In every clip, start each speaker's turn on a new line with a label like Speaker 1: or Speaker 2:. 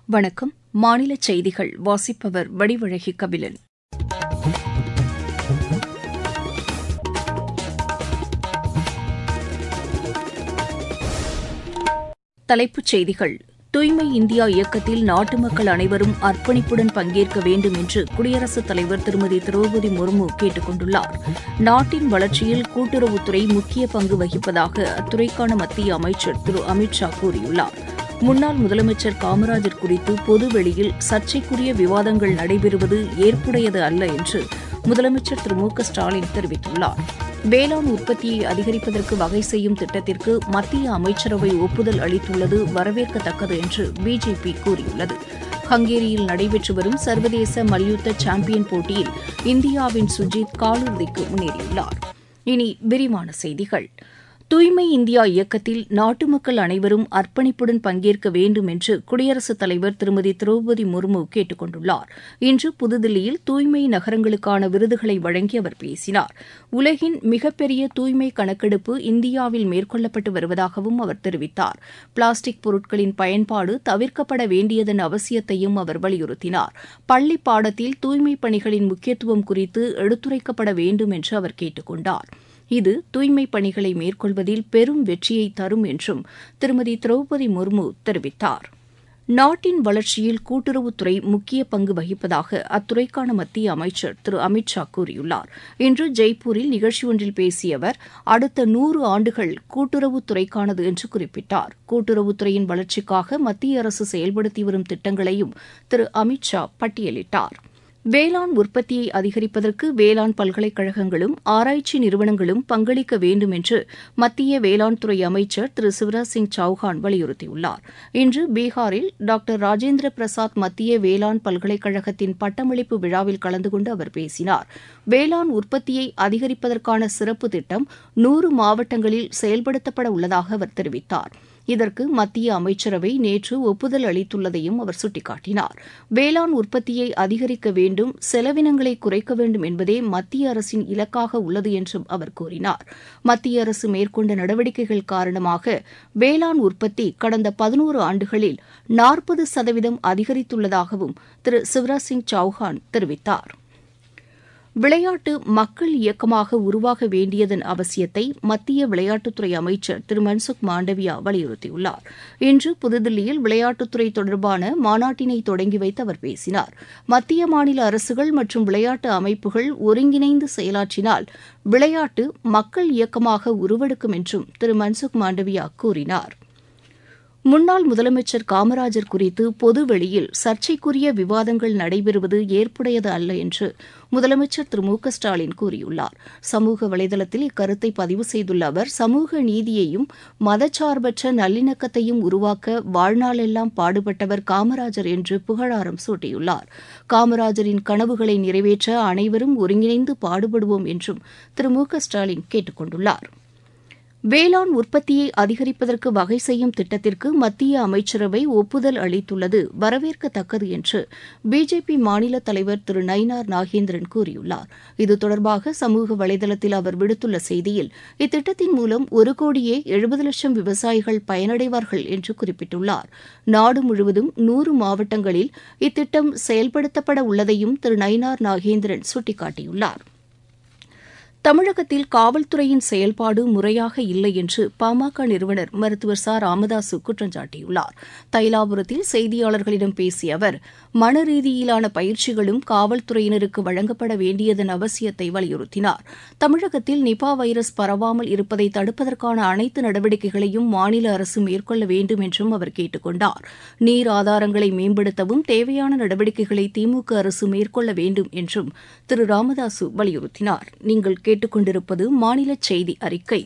Speaker 1: வணக்கம் மாநில செய்திகள் வாசிப்பவர் வடிவழகி கபிலன் தலைப்புச் செய்திகள் தூய்மை இந்தியா இயக்கத்தில் நாட்டு மக்கள் அனைவரும் அர்ப்பணிப்புடன் பங்கேற்க வேண்டும் என்று குடியரசுத் தலைவர் திருமதி திரௌபதி முர்மு கேட்டுக் கொண்டுள்ளார் நாட்டின் வளர்ச்சியில் கூட்டுறவுத்துறை முக்கிய பங்கு வகிப்பதாக அத்துறைக்கான மத்திய அமைச்சர் திரு அமித் ஷா கூறியுள்ளார் முன்னாள் முதலமைச்சர் காமராஜர் குறித்து பொதுவெளியில் சர்ச்சைக்குரிய விவாதங்கள் நடைபெறுவது ஏற்புடையது அல்ல என்று முதலமைச்சர் திரு மு க ஸ்டாலின் தெரிவித்துள்ளார் வேளாண் உற்பத்தியை அதிகரிப்பதற்கு வகை செய்யும் திட்டத்திற்கு மத்திய அமைச்சரவை ஒப்புதல் அளித்துள்ளது வரவேற்கத்தக்கது என்று பிஜேபி கூறியுள்ளது ஹங்கேரியில் நடைபெற்று வரும் சர்வதேச மல்யுத்த சாம்பியன் போட்டியில் இந்தியாவின் சுஜித் காலிறுதிக்கு முன்னேறியுள்ளார் இனி விரிவான செய்திகள் தூய்மை இந்தியா இயக்கத்தில் நாட்டு மக்கள் அனைவரும் அர்ப்பணிப்புடன் பங்கேற்க வேண்டும் என்று குடியரசுத் தலைவர் திருமதி திரௌபதி முர்மு கேட்டுக் கொண்டுள்ளார் இன்று புதுதில்லியில் தூய்மை நகரங்களுக்கான விருதுகளை வழங்கி அவர் பேசினார் உலகின் மிகப்பெரிய தூய்மை கணக்கெடுப்பு இந்தியாவில் மேற்கொள்ளப்பட்டு வருவதாகவும் அவர் தெரிவித்தார் பிளாஸ்டிக் பொருட்களின் பயன்பாடு தவிர்க்கப்பட வேண்டியதன் அவசியத்தையும் அவர் வலியுறுத்தினார் பள்ளி பாடத்தில் தூய்மைப் பணிகளின் முக்கியத்துவம் குறித்து எடுத்துரைக்கப்பட வேண்டும் என்று அவர் கேட்டுக் கொண்டார் இது தூய்மைப் பணிகளை மேற்கொள்வதில் பெரும் வெற்றியை தரும் என்றும் திருமதி திரௌபதி முர்மு தெரிவித்தார் நாட்டின் வளர்ச்சியில் கூட்டுறவுத்துறை முக்கிய பங்கு வகிப்பதாக அத்துறைக்கான மத்திய அமைச்சர் திரு அமித் ஷா கூறியுள்ளார் இன்று ஜெய்ப்பூரில் நிகழ்ச்சி ஒன்றில் பேசிய அவர் அடுத்த நூறு ஆண்டுகள் கூட்டுறவுத்துறைக்கானது என்று குறிப்பிட்டார் கூட்டுறவுத்துறையின் வளர்ச்சிக்காக மத்திய அரசு செயல்படுத்தி வரும் திட்டங்களையும் திரு அமித் ஷா பட்டியலிட்டார் வேளாண் உற்பத்தியை அதிகரிப்பதற்கு வேளாண் பல்கலைக்கழகங்களும் ஆராய்ச்சி நிறுவனங்களும் பங்களிக்க வேண்டும் என்று மத்திய வேளாண் துறை அமைச்சர் திரு சிவராஜ் சிங் சௌஹான் வலியுறுத்தியுள்ளார் இன்று பீகாரில் டாக்டர் ராஜேந்திர பிரசாத் மத்திய வேளாண் பல்கலைக்கழகத்தின் பட்டமளிப்பு விழாவில் கலந்து கொண்டு அவர் பேசினார் வேளாண் உற்பத்தியை அதிகரிப்பதற்கான சிறப்பு திட்டம் நூறு மாவட்டங்களில் செயல்படுத்தப்பட உள்ளதாக அவர் தெரிவித்தார் இதற்கு மத்திய அமைச்சரவை நேற்று ஒப்புதல் அளித்துள்ளதையும் அவர் சுட்டிக்காட்டினார் வேளாண் உற்பத்தியை அதிகரிக்க வேண்டும் செலவினங்களை குறைக்க வேண்டும் என்பதே மத்திய அரசின் இலக்காக உள்ளது என்றும் அவர் கூறினார் மத்திய அரசு மேற்கொண்ட நடவடிக்கைகள் காரணமாக வேளாண் உற்பத்தி கடந்த பதினோரு ஆண்டுகளில் நாற்பது சதவீதம் அதிகரித்துள்ளதாகவும் திரு சிவராஜ் சிங் சௌஹான் தெரிவித்தார் விளையாட்டு மக்கள் இயக்கமாக உருவாக வேண்டியதன் அவசியத்தை மத்திய விளையாட்டுத்துறை அமைச்சர் திரு மன்சுக் மாண்டவியா வலியுறுத்தியுள்ளார் இன்று புதுதில்லியில் விளையாட்டுத்துறை தொடர்பான மாநாட்டினை தொடங்கி வைத்து அவர் பேசினார் மத்திய மாநில அரசுகள் மற்றும் விளையாட்டு அமைப்புகள் ஒருங்கிணைந்து செயலாற்றினால் விளையாட்டு மக்கள் இயக்கமாக உருவெடுக்கும் என்றும் திரு மன்சுக் மாண்டவியா கூறினார் முன்னாள் முதலமைச்சர் காமராஜர் குறித்து பொதுவெளியில் சர்ச்சைக்குரிய விவாதங்கள் நடைபெறுவது ஏற்புடையது அல்ல என்று முதலமைச்சர் திரு மு க ஸ்டாலின் கூறியுள்ளார் சமூக வலைதளத்தில் இக்கருத்தை பதிவு செய்துள்ள அவர் சமூக நீதியையும் மதச்சார்பற்ற நல்லிணக்கத்தையும் உருவாக்க வாழ்நாளெல்லாம் பாடுபட்டவர் காமராஜர் என்று புகழாரம் சூட்டியுள்ளார் காமராஜரின் கனவுகளை நிறைவேற்ற அனைவரும் ஒருங்கிணைந்து பாடுபடுவோம் என்றும் திரு மு க ஸ்டாலின் கேட்டுக் கொண்டுள்ளார் வேளாண் உற்பத்தியை அதிகரிப்பதற்கு வகை செய்யும் திட்டத்திற்கு மத்திய அமைச்சரவை ஒப்புதல் அளித்துள்ளது வரவேற்கத்தக்கது என்று பிஜேபி மாநில தலைவர் திரு நயினார் நாகேந்திரன் கூறியுள்ளார் இது தொடர்பாக சமூக வலைதளத்தில் அவர் விடுத்துள்ள செய்தியில் இத்திட்டத்தின் மூலம் ஒரு கோடியே எழுபது லட்சம் விவசாயிகள் பயனடைவார்கள் என்று குறிப்பிட்டுள்ளார் நாடு முழுவதும் நூறு மாவட்டங்களில் இத்திட்டம் செயல்படுத்தப்பட உள்ளதையும் திரு நயினார் நாகேந்திரன் சுட்டிக்காட்டியுள்ளார் தமிழகத்தில் காவல்துறையின் செயல்பாடு முறையாக இல்லை என்று பாமக நிறுவனர் மருத்துவர் ச ராமதாசு குற்றம் சாட்டியுள்ளார் தைலாபுரத்தில் செய்தியாளர்களிடம் பேசிய அவர் மன ரீதியிலான பயிற்சிகளும் காவல்துறையினருக்கு வழங்கப்பட வேண்டியதன் அவசியத்தை வலியுறுத்தினார் தமிழகத்தில் நிபா வைரஸ் பரவாமல் இருப்பதை தடுப்பதற்கான அனைத்து நடவடிக்கைகளையும் மாநில அரசு மேற்கொள்ள வேண்டும் என்றும் அவர் கேட்டுக் கொண்டார் நீர் ஆதாரங்களை மேம்படுத்தவும் தேவையான நடவடிக்கைகளை திமுக அரசு மேற்கொள்ள வேண்டும் என்றும் திரு ராமதாசு வலியுறுத்தினார் நீங்கள் கேட்டுக்கொண்டிருப்பது மாநில செய்தி அறிக்கை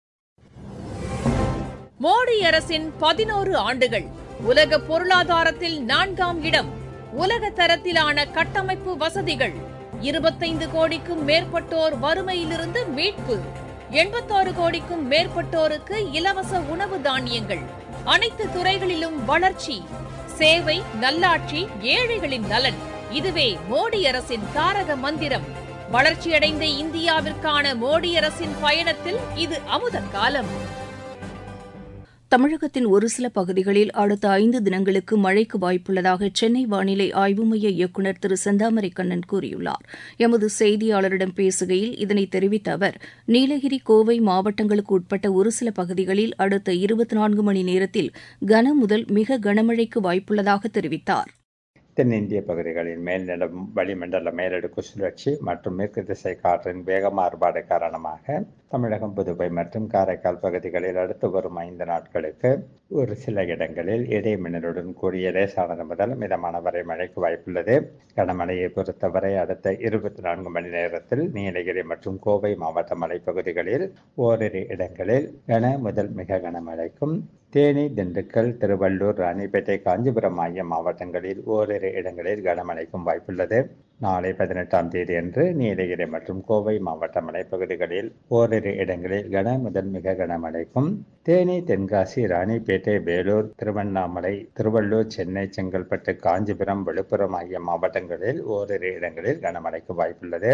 Speaker 2: மோடி அரசின் பதினோரு ஆண்டுகள் உலக பொருளாதாரத்தில் நான்காம் இடம் உலக தரத்திலான கட்டமைப்பு வசதிகள் இருபத்தைந்து கோடிக்கும் மேற்பட்டோர் வறுமையிலிருந்து மீட்பு எண்பத்தாறு கோடிக்கும் மேற்பட்டோருக்கு இலவச உணவு தானியங்கள் அனைத்து துறைகளிலும் வளர்ச்சி சேவை நல்லாட்சி ஏழைகளின் நலன் இதுவே மோடி அரசின் தாரக மந்திரம் வளர்ச்சியடைந்த இந்தியாவிற்கான மோடி அரசின் பயணத்தில் இது அமுத காலம்
Speaker 1: தமிழகத்தின் ஒரு சில பகுதிகளில் அடுத்த ஐந்து தினங்களுக்கு மழைக்கு வாய்ப்புள்ளதாக சென்னை வானிலை ஆய்வு மைய இயக்குநர் திரு செந்தாமரை கண்ணன் கூறியுள்ளார் எமது செய்தியாளரிடம் பேசுகையில் இதனை தெரிவித்த அவர் நீலகிரி கோவை மாவட்டங்களுக்கு உட்பட்ட ஒரு சில பகுதிகளில் அடுத்த இருபத்தி நான்கு மணி நேரத்தில் கன முதல் மிக கனமழைக்கு வாய்ப்புள்ளதாக தெரிவித்தார்
Speaker 3: தென்னிந்திய பகுதிகளில் மேல்நிலம் வளிமண்டல மேலடுக்கு சுழற்சி மற்றும் மேற்கு திசை காற்றின் வேக மாறுபாடு காரணமாக தமிழகம் புதுவை மற்றும் காரைக்கால் பகுதிகளில் அடுத்து வரும் ஐந்து நாட்களுக்கு ஒரு சில இடங்களில் இடைமின்னலுடன் கூடிய லேசானது முதல் மிதமான வரை மழைக்கு வாய்ப்புள்ளது கனமழையை பொறுத்தவரை அடுத்த இருபத்தி நான்கு மணி நேரத்தில் நீலகிரி மற்றும் கோவை மாவட்ட மலைப்பகுதிகளில் ஓரிரு இடங்களில் கன முதல் மிக கனமழைக்கும் தேனி திண்டுக்கல் திருவள்ளூர் ராணிப்பேட்டை காஞ்சிபுரம் ஆகிய மாவட்டங்களில் ஓரிரு இடங்களில் கனமழைக்கும் வாய்ப்புள்ளது நாளை பதினெட்டாம் தேதி அன்று நீலகிரி மற்றும் கோவை மாவட்ட மலைப்பகுதிகளில் ஓரிரு இடங்களில் கன முதல் மிக கனமழைக்கும் தேனி தென்காசி ராணிப்பேட்டை வேலூர் திருவண்ணாமலை திருவள்ளூர் சென்னை செங்கல்பட்டு காஞ்சிபுரம் விழுப்புரம் ஆகிய மாவட்டங்களில் ஓரிரு இடங்களில் கனமழைக்கு வாய்ப்புள்ளது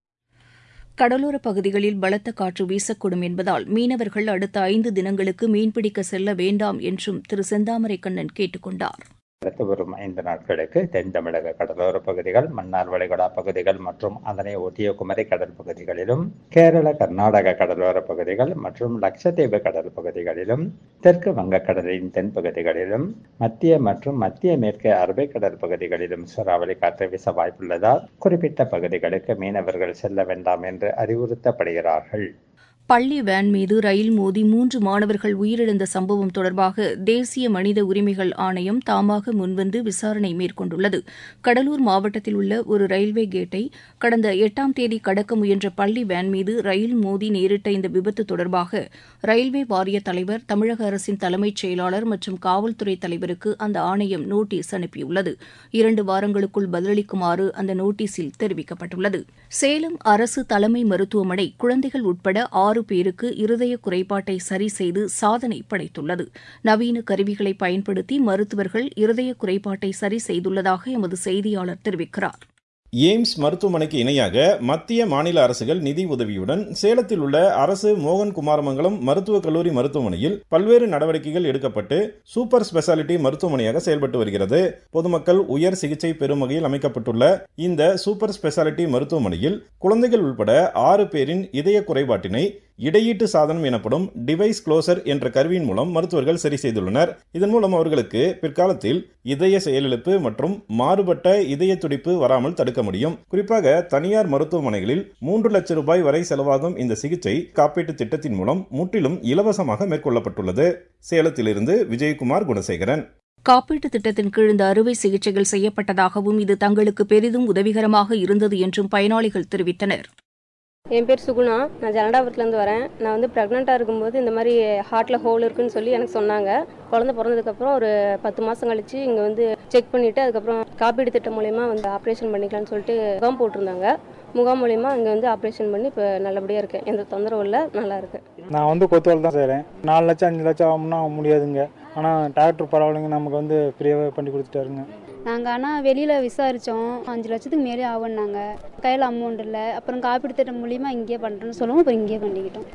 Speaker 1: கடலோரப் பகுதிகளில் பலத்த காற்று வீசக்கூடும் என்பதால் மீனவர்கள் அடுத்த ஐந்து தினங்களுக்கு மீன்பிடிக்க செல்ல வேண்டாம் என்றும் திரு செந்தாமரை கண்ணன் கேட்டுக் கொண்டார்
Speaker 3: அடுத்து வரும் ஐந்து நாட்களுக்கு தென் தமிழக கடலோர பகுதிகள் மன்னார் வளைகுடா பகுதிகள் மற்றும் அதனை ஒட்டிய குமரி கடல் பகுதிகளிலும் கேரள கர்நாடக கடலோர பகுதிகள் மற்றும் லட்சத்தீவு கடல் பகுதிகளிலும் தெற்கு வங்கக்கடலின் தென் பகுதிகளிலும் மத்திய மற்றும் மத்திய மேற்கு அரபிக்கடல் பகுதிகளிலும் சூறாவளி காற்று வீச வாய்ப்புள்ளதால் குறிப்பிட்ட பகுதிகளுக்கு மீனவர்கள் செல்ல வேண்டாம் என்று அறிவுறுத்தப்படுகிறார்கள்
Speaker 1: பள்ளி வேன் மீது ரயில் மோதி மூன்று மாணவர்கள் உயிரிழந்த சம்பவம் தொடர்பாக தேசிய மனித உரிமைகள் ஆணையம் தாமாக முன்வந்து விசாரணை மேற்கொண்டுள்ளது கடலூர் மாவட்டத்தில் உள்ள ஒரு ரயில்வே கேட்டை கடந்த எட்டாம் தேதி கடக்க முயன்ற பள்ளி வேன் மீது ரயில் மோதி நேரிட்ட இந்த விபத்து தொடர்பாக ரயில்வே வாரிய தலைவர் தமிழக அரசின் தலைமைச் செயலாளர் மற்றும் காவல்துறை தலைவருக்கு அந்த ஆணையம் நோட்டீஸ் அனுப்பியுள்ளது இரண்டு வாரங்களுக்குள் பதிலளிக்குமாறு அந்த நோட்டீஸில் தெரிவிக்கப்பட்டுள்ளது சேலம் அரசு தலைமை மருத்துவமனை குழந்தைகள் உட்பட ஆறு பேருக்கு இருதய குறைபாட்டை சரி செய்து சாதனை படைத்துள்ளது நவீன கருவிகளை பயன்படுத்தி மருத்துவர்கள் இருதய குறைபாட்டை சரி செய்துள்ளதாக எமது செய்தியாளர் தெரிவிக்கிறார்
Speaker 4: எய்ம்ஸ் மருத்துவமனைக்கு இணையாக மத்திய மாநில அரசுகள் நிதி உதவியுடன் சேலத்தில் உள்ள அரசு மோகன் குமாரமங்கலம் மருத்துவக் கல்லூரி மருத்துவமனையில் பல்வேறு நடவடிக்கைகள் எடுக்கப்பட்டு சூப்பர் ஸ்பெஷாலிட்டி மருத்துவமனையாக செயல்பட்டு வருகிறது பொதுமக்கள் உயர் சிகிச்சை பெறும் வகையில் அமைக்கப்பட்டுள்ள இந்த சூப்பர் ஸ்பெஷாலிட்டி மருத்துவமனையில் குழந்தைகள் உட்பட ஆறு பேரின் இதய குறைபாட்டினை இடையீட்டு சாதனம் எனப்படும் டிவைஸ் க்ளோசர் என்ற கருவியின் மூலம் மருத்துவர்கள் சரி செய்துள்ளனர் இதன் மூலம் அவர்களுக்கு பிற்காலத்தில் இதய செயலிழப்பு மற்றும் மாறுபட்ட இதய துடிப்பு வராமல் தடுக்க முடியும் குறிப்பாக தனியார் மருத்துவமனைகளில் மூன்று லட்சம் ரூபாய் வரை செலவாகும் இந்த சிகிச்சை காப்பீட்டு திட்டத்தின் மூலம் முற்றிலும் இலவசமாக மேற்கொள்ளப்பட்டுள்ளது சேலத்திலிருந்து விஜயகுமார் குணசேகரன்
Speaker 1: காப்பீட்டுத் திட்டத்தின் கீழ் இந்த அறுவை சிகிச்சைகள் செய்யப்பட்டதாகவும் இது தங்களுக்கு பெரிதும் உதவிகரமாக இருந்தது என்றும் பயனாளிகள் தெரிவித்தனர்
Speaker 5: என் பேர் சுகுணா நான் ஜனடாபுரத்துலேருந்து வரேன் நான் வந்து ப்ரெக்னெண்ட்டாக இருக்கும்போது இந்த மாதிரி ஹார்ட்டில் ஹோல் இருக்குன்னு சொல்லி எனக்கு சொன்னாங்க குழந்தை பிறந்ததுக்கப்புறம் ஒரு பத்து மாதம் கழிச்சு இங்கே வந்து செக் பண்ணிவிட்டு அதுக்கப்புறம் காப்பீடு திட்டம் மூலயமா வந்து ஆப்ரேஷன் பண்ணிக்கலாம்னு சொல்லிட்டு முகாம் போட்டிருந்தாங்க முகாம் மூலயமா இங்கே வந்து ஆப்ரேஷன் பண்ணி இப்போ நல்லபடியாக இருக்கேன் எந்த தொந்தரவும் இல்லை நல்லா இருக்கேன்
Speaker 6: நான் வந்து கொத்துவால் தான் செய்கிறேன் நாலு லட்சம் அஞ்சு லட்சம் ஆகும்னா முடியாதுங்க ஆனால் டாக்டர் பரவாயில்லைங்க நமக்கு வந்து ஃப்ரீயாகவே பண்ணி கொடுத்துட்டாருங்க
Speaker 7: நாங்கள் ஆனால் வெளியில் விசாரித்தோம் அஞ்சு லட்சத்துக்கு மேலே ஆகும்னாங்க கையில் அமௌண்ட் இல்லை அப்புறம் காப்பீடு திட்டம் மூலிமா இங்கேயே பண்ணுறேன்னு சொல்லவும் அப்புறம் இங்கேயே பண்ணிக்கிட்டோம்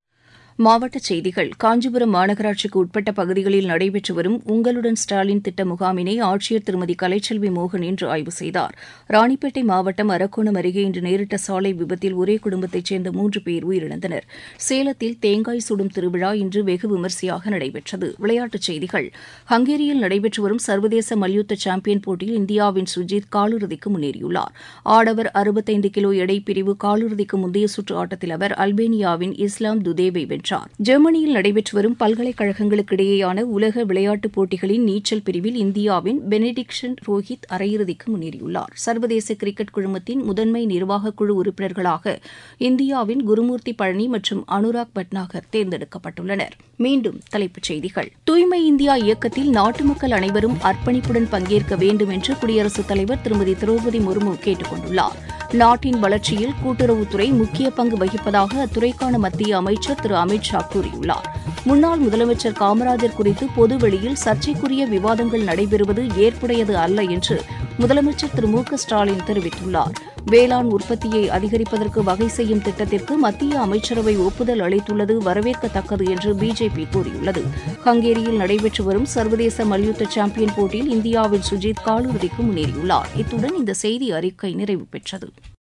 Speaker 1: மாவட்டச் செய்திகள் காஞ்சிபுரம் மாநகராட்சிக்கு உட்பட்ட பகுதிகளில் நடைபெற்று வரும் உங்களுடன் ஸ்டாலின் திட்ட முகாமினை ஆட்சியர் திருமதி கலைச்செல்வி மோகன் இன்று ஆய்வு செய்தார் ராணிப்பேட்டை மாவட்டம் அரக்கோணம் அருகே இன்று நேரிட்ட சாலை விபத்தில் ஒரே குடும்பத்தைச் சேர்ந்த மூன்று பேர் உயிரிழந்தனர் சேலத்தில் தேங்காய் சுடும் திருவிழா இன்று வெகு விமரிசையாக நடைபெற்றது விளையாட்டுச் செய்திகள் ஹங்கேரியில் நடைபெற்று வரும் சர்வதேச மல்யுத்த சாம்பியன் போட்டியில் இந்தியாவின் சுஜித் காலிறுதிக்கு முன்னேறியுள்ளார் ஆடவர் அறுபத்தைந்து கிலோ எடை பிரிவு காலிறுதிக்கு முந்தைய சுற்று ஆட்டத்தில் அவர் அல்பேனியாவின் இஸ்லாம் துதேவை வென்றார் ஜெர்மனியில் நடைபெற்று வரும் பல்கலைக்கழகங்களுக்கிடையேயான உலக விளையாட்டுப் போட்டிகளின் நீச்சல் பிரிவில் இந்தியாவின் பெனடிக்ஷன் ரோஹித் அரையிறுதிக்கு முன்னேறியுள்ளார் சர்வதேச கிரிக்கெட் குழுமத்தின் முதன்மை நிர்வாகக் குழு உறுப்பினர்களாக இந்தியாவின் குருமூர்த்தி பழனி மற்றும் அனுராக் பட்நாகர் தேர்ந்தெடுக்கப்பட்டுள்ளனர் மீண்டும் தலைப்புச் செய்திகள் தூய்மை இந்தியா இயக்கத்தில் நாட்டு மக்கள் அனைவரும் அர்ப்பணிப்புடன் பங்கேற்க வேண்டும் என்று குடியரசுத் தலைவர் திருமதி திரௌபதி முர்மு கேட்டுக் கொண்டுள்ளார் நாட்டின் வளர்ச்சியில் கூட்டுறவுத்துறை முக்கிய பங்கு வகிப்பதாக அத்துறைக்கான மத்திய அமைச்சர் திரு அமித் ஷா கூறியுள்ளார் முன்னாள் முதலமைச்சர் காமராஜர் குறித்து பொதுவெளியில் சர்ச்சைக்குரிய விவாதங்கள் நடைபெறுவது ஏற்புடையது அல்ல என்று முதலமைச்சர் திரு மு க ஸ்டாலின் தெரிவித்துள்ளார் வேளாண் உற்பத்தியை அதிகரிப்பதற்கு வகை செய்யும் திட்டத்திற்கு மத்திய அமைச்சரவை ஒப்புதல் அளித்துள்ளது வரவேற்கத்தக்கது என்று பிஜேபி கூறியுள்ளது ஹங்கேரியில் நடைபெற்று வரும் சர்வதேச மல்யுத்த சாம்பியன் போட்டியில் இந்தியாவின் சுஜித் காலிறுதிக்கு முன்னேறியுள்ளார் இத்துடன் இந்த செய்தி அறிக்கை நிறைவு பெற்றது